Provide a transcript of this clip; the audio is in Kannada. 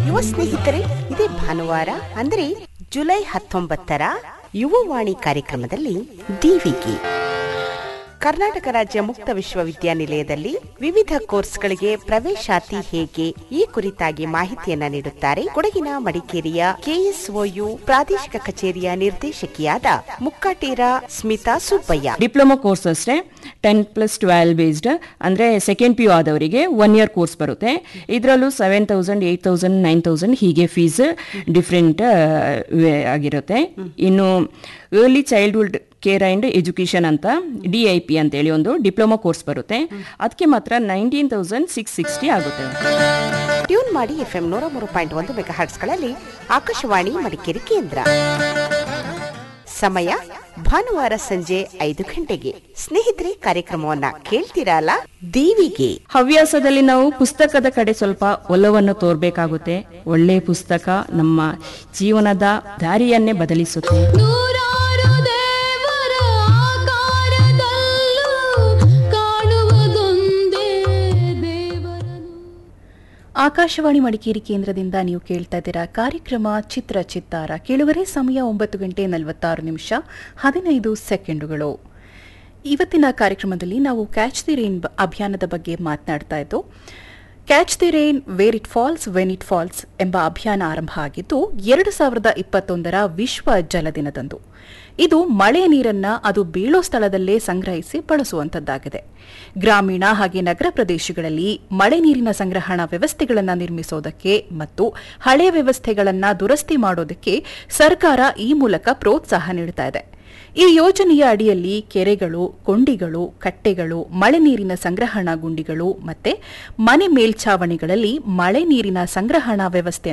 ಯುವ ಸ್ನೇಹಿತರೆ ಇದೇ ಭಾನುವಾರ ಅಂದರೆ ಜುಲೈ ಹತ್ತೊಂಬತ್ತರ ಯುವವಾಣಿ ಕಾರ್ಯಕ್ರಮದಲ್ಲಿ ಡಿವಿಗೆ ಕರ್ನಾಟಕ ರಾಜ್ಯ ಮುಕ್ತ ವಿಶ್ವವಿದ್ಯಾನಿಲಯದಲ್ಲಿ ವಿವಿಧ ಕೋರ್ಸ್ಗಳಿಗೆ ಪ್ರವೇಶಾತಿ ಹೇಗೆ ಈ ಕುರಿತಾಗಿ ಮಾಹಿತಿಯನ್ನ ನೀಡುತ್ತಾರೆ ಕೊಡಗಿನ ಮಡಿಕೇರಿಯ ಕೆಎಸ್ಒಯು ಪ್ರಾದೇಶಿಕ ಕಚೇರಿಯ ನಿರ್ದೇಶಕಿಯಾದ ಮುಕ್ಕಾಟೀರ ಸ್ಮಿತಾ ಸುಬ್ಬಯ್ಯ ಡಿಪ್ಲೊಮಾ ಕೋರ್ಸ್ ಅಷ್ಟೇ ಟೆನ್ ಪ್ಲಸ್ ಟ್ವೆಲ್ ಬೇಸ್ಡ್ ಅಂದರೆ ಸೆಕೆಂಡ್ ಪಿ ಯು ಆದವರಿಗೆ ಒನ್ ಇಯರ್ ಕೋರ್ಸ್ ಬರುತ್ತೆ ಇದರಲ್ಲೂ seven thousand eight thousand nine thousand ಹೀಗೆ ಫೀಸ್ ಡಿಫ್ರೆಂಟ್ ಆಗಿರುತ್ತೆ ಇನ್ನು early childhood care and education ಅಂತ ಡಿ ಐ ಪಿ ಅಂತೇಳಿ ಒಂದು ಡಿಪ್ಲೊಮಾ ಕೋರ್ಸ್ ಬರುತ್ತೆ ಅದಕ್ಕೆ ಮಾತ್ರ ನೈನ್ಟೀನ್ ತೌಸಂಡ್ ಸಿಕ್ಸ್ ಸಿಕ್ಸ್ಟಿ ಆಗುತ್ತೆ ಟ್ಯೂನ್ ಮಾಡಿ ಎಫ್ಎಂ ನೂರ ಮೂರು ಪಾಯಿಂಟ್ ಒಂದು ಮೆಗಾ ಹರ್ಟ್ಸ್ಗಳಲ್ಲಿ ಆಕಾಶವಾಣಿ ಮಡಿಕೇರಿ ಕೇಂದ್ರ ಸಮಯ ಭಾನುವಾರ ಸಂಜೆ ಐದು ಗಂಟೆಗೆ ಸ್ನೇಹಿತರೆ ಕಾರ್ಯಕ್ರಮವನ್ನ ಕೇಳ್ತೀರಾ ಅಲ್ಲ ದೇವಿಗೆ ಹವ್ಯಾಸದಲ್ಲಿ ನಾವು ಪುಸ್ತಕದ ಕಡೆ ಸ್ವಲ್ಪ ಒಲವನ್ನು ತೋರ್ಬೇಕಾಗುತ್ತೆ ಒಳ್ಳೆಯ ಪುಸ್ತಕ ನಮ್ಮ ಜೀವನದ ದಾರಿಯನ್ನೇ ಬದಲಿಸುತ್ತೆ ನೂರಾರು ದೇವರ ಆಕಾರದಲ್ಲೂ ಕಾಣುವುದೊಂದೇ ದೇವರನು ಆಕಾಶವಾಣಿ ಮಡಿಕೇರಿ ಕೇಂದ್ರದಿಂದ ನೀವು ಕೇಳ್ತಾ ಇದ್ದೀರಾ ಕಾರ್ಯಕ್ರಮ ಚಿತ್ರ ಚಿತ್ತಾರ ಕೇಳುವರೆ ಸಮಯ ಒಂಬತ್ತು ಗಂಟೆ ನಲವತ್ತಾರು ನಿಮಿಷ ಹದಿನೈದು ಸೆಕೆಂಡುಗಳು ಇವತ್ತಿನ ಕಾರ್ಯಕ್ರಮದಲ್ಲಿ ನಾವು ಕ್ಯಾಚ್ ದಿ ರೈನ್ ಅಭಿಯಾನದ ಬಗ್ಗೆ ಮಾತನಾಡ್ತಾ ಇದ್ದು catch the rain where it falls when it falls ಎಂಬ ಅಭಿಯಾನ ಆರಂಭ ಆಗಿದ್ದು ಎರಡು ಸಾವಿರದ ಇಪ್ಪತ್ತೊಂದರ ವಿಶ್ವ ಜಲ ದಿನದಂದು ಇದು ಮಳೆ ನೀರನ್ನ ಅದು ಬೀಳೋ ಸ್ಥಳದಲ್ಲೇ ಸಂಗ್ರಹಿಸಿ ಬಳಸುವಂತದ್ದಾಗಿದೆ ಗ್ರಾಮೀಣ ಹಾಗೆ ನಗರ ಪ್ರದೇಶಗಳಲ್ಲಿ ಮಳೆ ನೀರಿನ ಸಂಗ್ರಹಣಾ ವ್ಯವಸ್ಥೆಗಳನ್ನು ನಿರ್ಮಿಸೋದಕ್ಕೆ ಮತ್ತು ಹಳೆಯ ವ್ಯವಸ್ಥೆಗಳನ್ನು ದುರಸ್ತಿ ಮಾಡೋದಕ್ಕೆ ಸರ್ಕಾರ ಈ ಮೂಲಕ ಪ್ರೋತ್ಸಾಹ ನೀಡುತ್ತಾ ಇದೆ ಈ ಯೋಜನೆಯ ಅಡಿಯಲ್ಲಿ ಕೆರೆಗಳು ಕೊಂಡಿಗಳು ಕಟ್ಟೆಗಳು ಮಳೆ ನೀರಿನ ಸಂಗ್ರಹಣಾ ಗುಂಡಿಗಳು ಮತ್ತೆ ಮನೆ ಮೇಲ್ಛಾವಣಿಗಳಲ್ಲಿ ಮಳೆ ನೀರಿನ ಸಂಗ್ರಹಣಾ ವ್ಯವಸ್ಥೆ